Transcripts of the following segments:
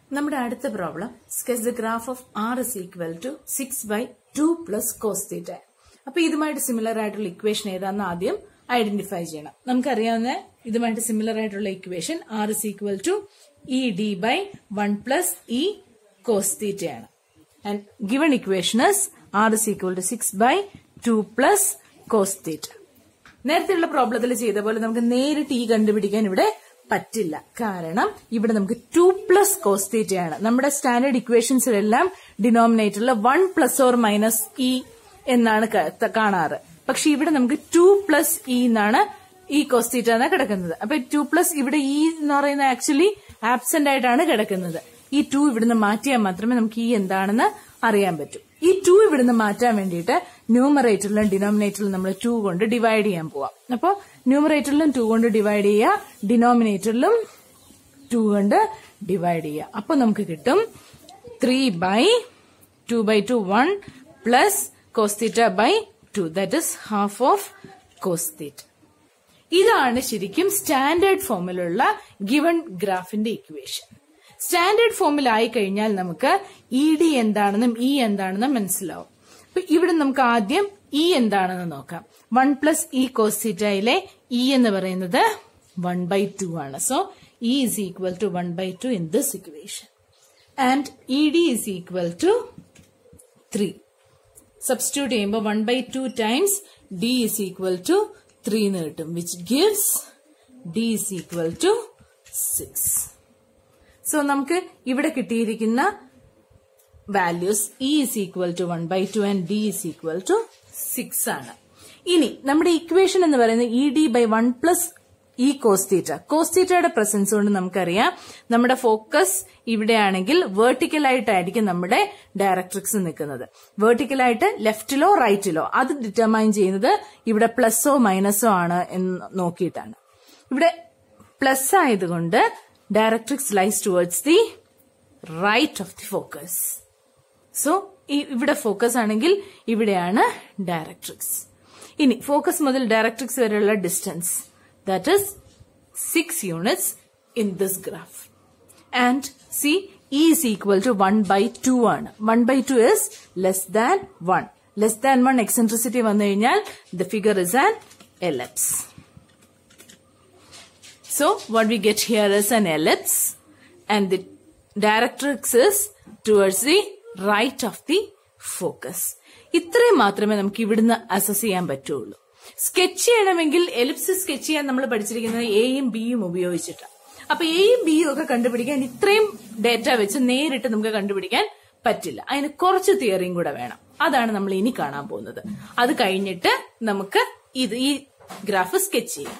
നമ്മുടെ അടുത്ത problem sketch the graph of R is equal to six by two plus cos theta അപ്പൊ ഇതുമായിട്ട് similar ആയിട്ടുള്ള equation ഏതാന്ന് ആദ്യം ഐഡന്റിഫൈ ചെയ്യണം നമുക്കറിയാവുന്ന ഇതുമായിട്ട് സിമിലർ ആയിട്ടുള്ള equation R is equal to E D by one plus E cos തീറ്റയാണ് and given equation is R is equal to six by two plus cos theta നേരത്തെയുള്ള പ്രോബ്ലത്തിൽ ചെയ്ത പോലെ നമുക്ക് നേരിട്ട് ഈ കണ്ടുപിടിക്കാൻ ഇവിടെ പറ്റില്ല കാരണം ഇവിടെ നമുക്ക് ടു പ്ലസ് കോസ്തീറ്റയാണ് നമ്മുടെ സ്റ്റാൻഡേർഡ് ഇക്വേഷൻസിലെല്ലാം ഡിനോമിനേറ്ററിൽ one plus or minus E എന്നാണ് ക- കാണാറ് പക്ഷെ ഇവിടെ നമുക്ക് ടു പ്ലസ് ഇ എന്നാണ് ഈ കോസ്തീറ്റ എന്നാണ് കിടക്കുന്നത് അപ്പൊ ടു പ്ലസ് ഇവിടെ ഇ എന്ന് പറയുന്നത് ആക്ച്വലി ആബ്സെന്റ് ആയിട്ടാണ് കിടക്കുന്നത് ഈ ടു ഇവിടുന്ന് മാറ്റിയാൽ മാത്രമേ നമുക്ക് ഈ എന്താണെന്ന് അറിയാൻ പറ്റൂ ഈ ടു ഇവിടുന്ന് മാറ്റാൻ വേണ്ടിയിട്ട് ന്യൂമറേറ്ററിലും ഡിനോമിനേറ്ററിലും നമ്മൾ ടു കൊണ്ട് ഡിവൈഡ് ചെയ്യാൻ പോവാം അപ്പോൾ ന്യൂമറേറ്ററിലും ടു കൊണ്ട് ഡിവൈഡ് ചെയ്യുക ഡിനോമിനേറ്ററിലും ടു കൊണ്ട് ഡിവൈഡ് ചെയ്യുക അപ്പൊ നമുക്ക് കിട്ടും three by two by two one plus cos theta by two that is half of cos theta ഇതാണ് ശരിക്കും സ്റ്റാൻഡേർഡ് ഫോമിലുള്ള ഗിവൺ ഗ്രാഫിന്റെ ഇക്വേഷൻ സ്റ്റാൻഡേർഡ് ഫോമിൽ ആയി കഴിഞ്ഞാൽ നമുക്ക് ഇ ഡി എന്താണെന്നും ഇ എന്താണെന്നും മനസ്സിലാവും അപ്പൊ ഇവിടെ നമുക്ക് ആദ്യം ഇ എന്താണെന്ന് നോക്കാം വൺ പ്ലസ് ഇ കോസിറ്റയിലെ ഇ എന്ന് പറയുന്നത് വൺ ബൈ ടു ആണ് so E is equal to one by two in this equation and E D is equal to three substitute ചെയ്യുമ്പോൾ one by two times D is equal to three എന്ന് കിട്ടും which gives D is equal to six so നമുക്ക് ഇവിടെ കിട്ടിയിരിക്കുന്ന values E is equal to one by two and D is equal to six ആണ് ഇനി നമ്മുടെ equation എന്ന് പറയുന്നത് e D by one plus e cos theta കോസ്തീറ്റയുടെ പ്രസൻസ് കൊണ്ട് നമുക്കറിയാം നമ്മുടെ ഫോക്കസ് ഇവിടെയാണെങ്കിൽ വെർട്ടിക്കൽ ആയിട്ടായിരിക്കും നമ്മുടെ ഡയറക്ട്രിക്സ് നിൽക്കുന്നത് വെർട്ടിക്കൽ ആയിട്ട് ലെഫ്റ്റിലോ റൈറ്റിലോ അത് ഡിറ്റർമൈൻ ചെയ്യുന്നത് ഇവിടെ പ്ലസോ മൈനസോ ആണ് എന്ന് നോക്കിയിട്ടാണ് ഇവിടെ പ്ലസ് ആയതുകൊണ്ട് directrix lies towards the right of the focus so ഇവിടെ ഫോക്കസ് ആണെങ്കിൽ ഇവിടെയാണ് ഡയറക്ട്രിക്സ് ഇനി ഫോക്കസ് മുതൽ ഡയറക്ട്രിക്സ് വരെയുള്ള distance that is six units in this graph and c e is equal to one by two ആണ് one by two is less than one less than one eccentricity വന്നു കഴിഞ്ഞാൽ the figure is an ellipse So what we get here is an ellipse and the directrix is towards the right of the focus. ഇത്രയും മാത്രമേ നമുക്ക് ഇവിടുന്ന് assess ചെയ്യാൻ പറ്റുള്ളൂ sketch ചെയ്യണമെങ്കിൽ ellipse sketch ചെയ്യാൻ നമ്മൾ പഠിച്ചിരിക്കുന്നത് എയും ബിയും ഉപയോഗിച്ചിട്ടാണ് അപ്പൊ എയും ബിയും ഒക്കെ കണ്ടുപിടിക്കാൻ ഇത്രയും ഡേറ്റ വെച്ച് നേരിട്ട് നമുക്ക് കണ്ടുപിടിക്കാൻ പറ്റില്ല അതിന് കുറച്ച് തിയറിയും കൂടെ വേണം അതാണ് നമ്മൾ ഇനി കാണാൻ പോകുന്നത് അത് കഴിഞ്ഞിട്ട് നമുക്ക് ഇത് ഈ ഗ്രാഫ് സ്കെച്ച് ചെയ്യാം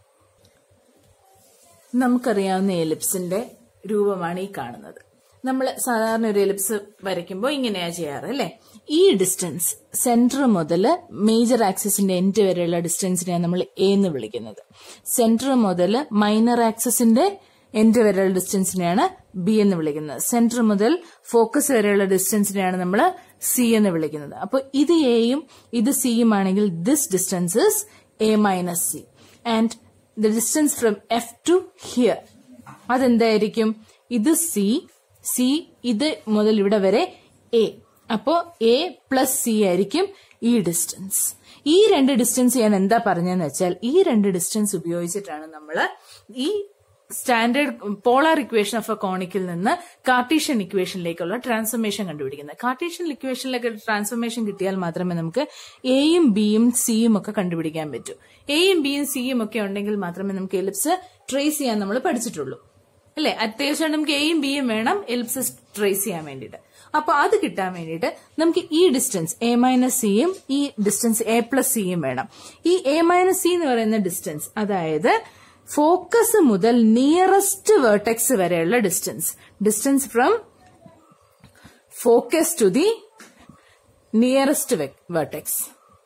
നമുക്കറിയാവുന്ന എലിപ്സിന്റെ രൂപമാണ് ഈ കാണുന്നത് നമ്മൾ സാധാരണ ഒരു എലിപ്സ് വരയ്ക്കുമ്പോൾ ഇങ്ങനെയാ ചെയ്യാറ് അല്ലെ ഈ ഡിസ്റ്റൻസ് സെന്റർ മുതൽ മേജർ ആക്സിസിന്റെ എൻഡ് വരെയുള്ള ഡിസ്റ്റൻസിനെയാണ് നമ്മൾ എ എന്ന് വിളിക്കുന്നത് സെന്റർ മുതൽ മൈനർ ആക്സിസിന്റെ എൻഡ് വരെയുള്ള ഡിസ്റ്റൻസിനെയാണ് ബി എന്ന് വിളിക്കുന്നത് സെന്റർ മുതൽ ഫോക്കസ് വരെയുള്ള ഡിസ്റ്റൻസിനെയാണ് നമ്മൾ സി എന്ന് വിളിക്കുന്നത് അപ്പൊ ഇത് എയും ഇത് സിയും ആണെങ്കിൽ this distance is a minus c and the distance from f to here അതെന്തായിരിക്കും ഇത് സി സി ഇത് മുതൽ ഇവിടെ വരെ എ അപ്പോ എ പ്ലസ് സി ആയിരിക്കും ഈ ഡിസ്റ്റൻസ് ഈ രണ്ട് ഡിസ്റ്റൻസ് ഞാൻ എന്താ പറഞ്ഞതെന്ന് വെച്ചാൽ ഈ രണ്ട് ഡിസ്റ്റൻസ് ഉപയോഗിച്ചിട്ടാണ് നമ്മൾ ഈ standard polar equation of a കോണിക്കിൽ നിന്ന് കാർട്ടീഷ്യൻ ഇക്വേഷനിലേക്കുള്ള ട്രാൻസ്ഫോർമേഷൻ കണ്ടുപിടിക്കുന്നത് കാർട്ടീഷ്യൻ ഇക്വേഷനിലേക്ക് ട്രാൻസ്ഫോർമേഷൻ കിട്ടിയാൽ മാത്രമേ നമുക്ക് എയും ബിയും സിയും ഒക്കെ കണ്ടുപിടിക്കാൻ പറ്റൂ എയും ബിയും സിയും ഒക്കെ ഉണ്ടെങ്കിൽ മാത്രമേ നമുക്ക് എലിപ്സ് ട്രേസ് ചെയ്യാൻ നമ്മൾ പഠിച്ചിട്ടുള്ളൂ അല്ലെ അത്യാവശ്യം നമുക്ക് എയും ബിയും വേണം എലിപ്സ് ട്രേസ് ചെയ്യാൻ വേണ്ടിയിട്ട് അപ്പൊ അത് കിട്ടാൻ വേണ്ടിയിട്ട് നമുക്ക് ഈ ഡിസ്റ്റൻസ് എ മൈനസ് സിയും ഈ ഡിസ്റ്റൻസ് എ പ്ലസ് സിയും വേണം ഈ എ മൈനസ് സി എന്ന് പറയുന്ന ഡിസ്റ്റൻസ് അതായത് ഫോക്കസ് മുതൽ നിയറസ്റ്റ് വേർട്ടെക്സ് വരെയുള്ള distance distance from focus to the nearest vertex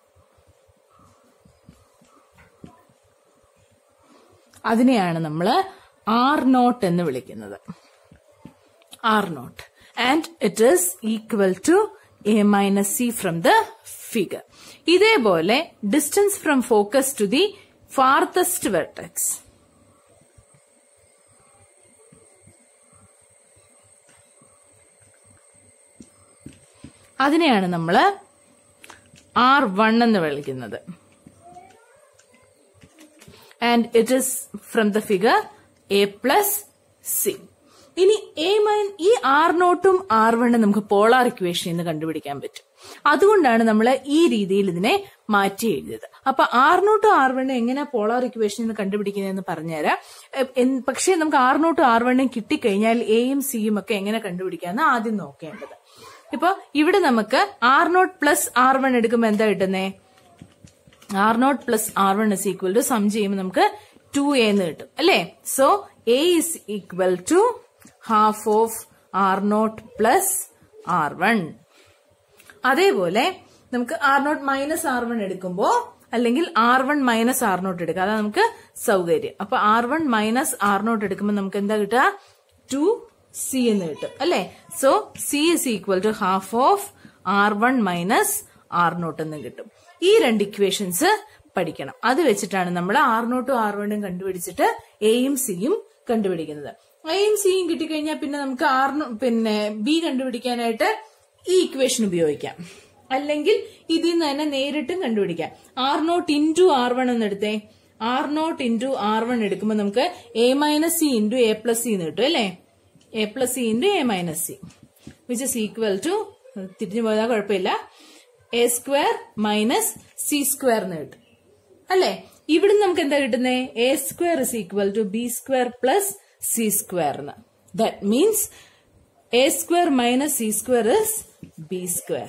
അതിനെയാണ് നമ്മൾ ആർ നോട്ട് എന്ന് വിളിക്കുന്നത് r nought and it is equal to a minus c from the figure ഇതേപോലെ distance from focus to the farthest vertex അതിനെയാണ് നമ്മൾ r one എന്ന് വിളിക്കുന്നത് and it is from the figure a plus c ഇനി a മൈൻ ഈ r നോട്ടും r വണ്ണും നമുക്ക് പോളാർ ഇക്വേഷൻ എന്ന് കണ്ടുപിടിക്കാൻ പറ്റും അതുകൊണ്ടാണ് നമ്മൾ ഈ രീതിയിൽ ഇതിനെ മാറ്റി എഴുതിയത് അപ്പൊ ആർ നോട്ടും ആർ വണ്ണും എങ്ങനെ പോളാർ ഇക്വേഷൻ എന്ന് കണ്ടുപിടിക്കുന്നതെന്ന് പറഞ്ഞുതരാം എ- എൻ- പക്ഷേ നമുക്ക് ആർ നോട്ടും ആർ വണ്ണും കിട്ടിക്കഴിഞ്ഞാൽ എയും സിയും ഒക്കെ എങ്ങനെ കണ്ടുപിടിക്കാന്ന് ആദ്യം നോക്കേണ്ടത് ഇപ്പൊ ഇവിടെ നമുക്ക് r nought plus r one എടുക്കുമ്പോൾ എന്താ കിട്ടുന്നേ r nought plus r one is equal to sum ചെയ്യുമ്പോൾ നമുക്ക് ടു എ എന്ന് കിട്ടും അല്ലേ so a is equal to half of r nought plus r one അതേപോലെ നമുക്ക് r nought minus r one എടുക്കുമ്പോ അല്ലെങ്കിൽ r one minus r nought എടുക്കാം അതാണ് നമുക്ക് സൗകര്യം അപ്പൊ r one minus r nought എടുക്കുമ്പോൾ നമുക്ക് എന്താ കിട്ടുക ടു സി എന്ന് കിട്ടും അല്ലെ so c is equal to half of r one minus r nought എന്ന് കിട്ടും ഈ രണ്ട് ഇക്വേഷൻസ് പഠിക്കണം അത് വെച്ചിട്ടാണ് നമ്മൾ ആർ നോട്ടും ആർ വണ്ണും കണ്ടുപിടിച്ചിട്ട് എയും സിയും കണ്ടുപിടിക്കുന്നത് എയും സിയും കിട്ടിക്കഴിഞ്ഞാൽ പിന്നെ നമുക്ക് ആർ പിന്നെ ബി കണ്ടുപിടിക്കാനായിട്ട് ഈ ഇക്വേഷൻ ഉപയോഗിക്കാം അല്ലെങ്കിൽ ഇതിൽ നിന്ന് തന്നെ നേരിട്ടും കണ്ടുപിടിക്കാം r nought into r one എന്ന് എടുത്തേ r nought into r one എടുക്കുമ്പോൾ നമുക്ക് a minus c into a plus c എന്ന് കിട്ടും അല്ലേ a plus c into a minus c which is equal to തിരിഞ്ഞു പോയാൽ കുഴപ്പമില്ല a square minus c square എന്ന് കിട്ടും അല്ലേ ഇവിടുന്ന് നമുക്ക് എന്താ കിട്ടുന്നത് a square is equal to b square plus c square എന്ന് that means a square minus c square is b square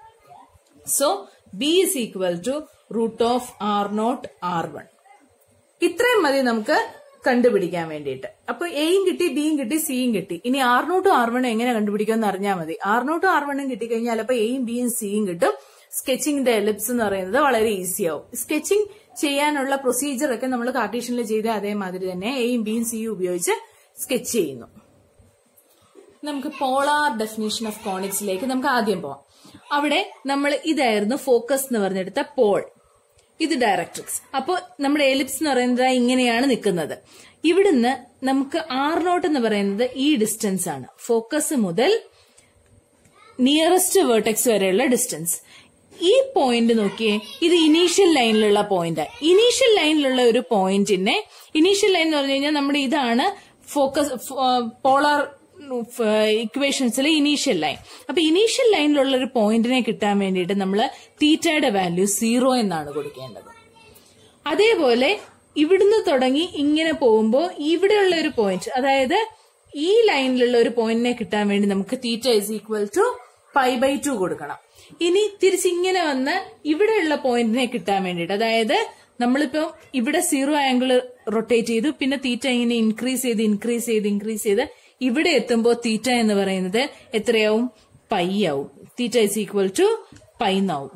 so b is equal to root of r nought r one ഇത്രയും മതി നമുക്ക് കണ്ടുപിടിക്കാൻ വേണ്ടിയിട്ട് അപ്പൊ എയും കിട്ടി ബിയും കിട്ടി സിയും കിട്ടി ഇനി ആർ നോട്ടും ആർ വണ്ണും എങ്ങനെ കണ്ടുപിടിക്കുമെന്ന് അറിഞ്ഞാൽ മതി ആർ നോട്ടും ആർ വണ്ണും കിട്ടിക്കഴിഞ്ഞാൽ അപ്പൊ എയും ബിയും സിയും കിട്ടും സ്കെച്ചിങ്ങിന്റെ എലിപ്സ് എന്ന് പറയുന്നത് വളരെ ഈസി ആവും സ്കെച്ചിങ് ചെയ്യാനുള്ള പ്രൊസീജിയർ ഒക്കെ നമ്മൾ കാർട്ടീഷ്യനിൽ ചെയ്ത അതേമാതിരി തന്നെ എയും ബിയും സിയും ഉപയോഗിച്ച് സ്കെച്ച് ചെയ്യുന്നു നമുക്ക് പോളാർ ഡെഫിനേഷൻ ഓഫ് കോണിക്സിലേക്ക് നമുക്ക് ആദ്യം പോവാം അവിടെ നമ്മൾ ഇതായിരുന്നു ഫോക്കസ് എന്ന് പറഞ്ഞെടുത്ത പോൾ ഇത് ഡയറക്ട്രിക്സ് അപ്പോൾ നമ്മുടെ എലിപ്സ് എന്ന് പറയുന്നത് ഇങ്ങനെയാണ് നിൽക്കുന്നത് ഇവിടുന്ന് നമുക്ക് ആർ നോട്ട് എന്ന് പറയുന്നത് ഈ ഡിസ്റ്റൻസ് ആണ് ഫോക്കസ് മുതൽ നിയറസ്റ്റ് വേർട്ടെക്സ് വരെയുള്ള ഡിസ്റ്റൻസ് ഈ പോയിന്റ് നോക്കിയേ ഇത് ഇനീഷ്യൽ ലൈനിലുള്ള പോയിന്റ് ഇനീഷ്യൽ ലൈനിലുള്ള ഒരു പോയിന്റിനെ ഇനീഷ്യൽ ലൈൻ എന്ന് പറഞ്ഞു കഴിഞ്ഞാൽ നമ്മുടെ ഇതാണ് ഫോക്കസ് പോളാർ ഇക്വേഷൻസിലെ ഇനീഷ്യൽ ലൈൻ അപ്പൊ ഇനീഷ്യൽ ലൈനിലുള്ള ഒരു പോയിന്റിനെ കിട്ടാൻ വേണ്ടിയിട്ട് നമ്മൾ തീറ്റയുടെ വാല്യൂ സീറോ എന്നാണ് കൊടുക്കേണ്ടത് അതേപോലെ ഇവിടുന്ന് തുടങ്ങി ഇങ്ങനെ പോകുമ്പോൾ ഇവിടെയുള്ള ഒരു പോയിന്റ് അതായത് ഈ ലൈനിലുള്ള ഒരു പോയിന്റിനെ കിട്ടാൻ വേണ്ടി നമുക്ക് theta is equal to pi by two കൊടുക്കണം ഇനി തിരിച്ചിങ്ങനെ വന്ന് ഇവിടെയുള്ള പോയിന്റിനെ കിട്ടാൻ വേണ്ടിയിട്ട് അതായത് നമ്മളിപ്പോ ഇവിടെ സീറോ ആംഗിൾ റൊട്ടേറ്റ് ചെയ്തു പിന്നെ തീറ്റ ഇങ്ങനെ ഇൻക്രീസ് ചെയ്ത് ഇൻക്രീസ് ചെയ്ത് ഇൻക്രീസ് ചെയ്ത് ഇവിടെ എത്തുമ്പോൾ തീറ്റ എന്ന് പറയുന്നത് എത്രയാവും പൈ ആവും theta is equal to pi എന്നാവും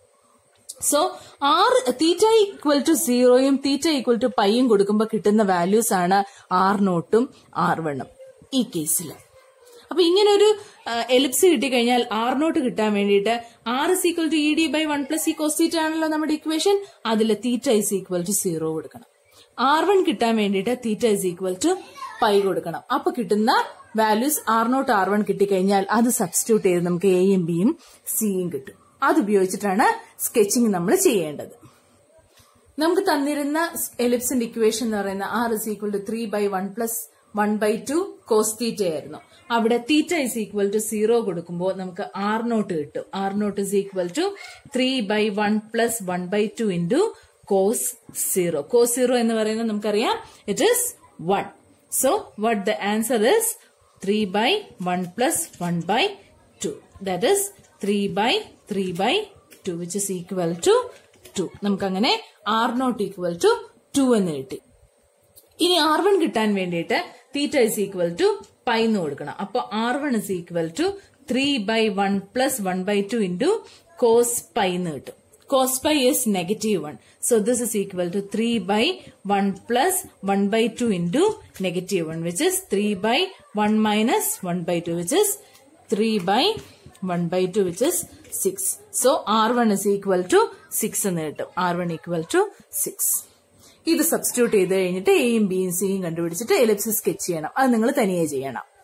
so r theta equal to സീറോയും തീറ്റ ഈക്വൽ ടു പൈയും കൊടുക്കുമ്പോൾ കിട്ടുന്ന വാല്യൂസ് ആണ് ആർ നോട്ടും ആർ വണ്ണും ഈ കേസിൽ അപ്പൊ ഇങ്ങനെ ഒരു എലിപ്സ് കിട്ടിക്കഴിഞ്ഞാൽ ആർ നോട്ട് കിട്ടാൻ വേണ്ടിയിട്ട് r is equal to E D by one plus e cos theta ആണല്ലോ നമ്മുടെ ഇക്വേഷൻ അതിൽ theta is equal to zero കൊടുക്കണം ആർ വൺ കിട്ടാൻ വേണ്ടിയിട്ട് theta is equal to pi കൊടുക്കണം അപ്പൊ കിട്ടുന്ന values r nought r one കിട്ടിക്കഴിഞ്ഞാൽ അത് സബ്സ്റ്റിറ്റ്യൂട്ട് ചെയ്ത് നമുക്ക് എയും ബിയും സിയും കിട്ടും അത് ഉപയോഗിച്ചിട്ടാണ് സ്കെച്ചിങ് നമ്മൾ ചെയ്യേണ്ടത് നമുക്ക് തന്നിരുന്ന എലിപ്സിന്റെ ഇക്വേഷൻ എന്ന് പറയുന്ന r is equal to three by one plus one by two cos theta ആയിരുന്നു അവിടെ theta is equal to zero കൊടുക്കുമ്പോൾ നമുക്ക് ആർ നോട്ട് കിട്ടും r nought is equal to three by one plus one by two into cos zero cos zero എന്ന് പറയുന്നത് നമുക്കറിയാം it is one so what the answer is three by one plus one by two that is three by three by two which is equal to two നമുക്കങ്ങനെ r nought equal to two എന്ന് കിട്ടി ഇനി r one കിട്ടാൻ വേണ്ടിയിട്ട് theta is equal to pi എന്ന് കൊടുക്കണം അപ്പൊ r one is equal to three by one plus one by two into cos pi എന്ന് കിട്ടും cos pi is negative one so this is equal to three by one plus one by two into negative one which is three by one minus one by two which is three by one by two which is six so r one is equal to six എന്ന് കിട്ടും r one equal to six ഇത് substitute ചെയ്ത് കഴിഞ്ഞിട്ട് എയും ബിയും സിയും കണ്ടുപിടിച്ചിട്ട് ellipse sketch ചെയ്യണം അത് നിങ്ങൾ തനിയെ ചെയ്യണം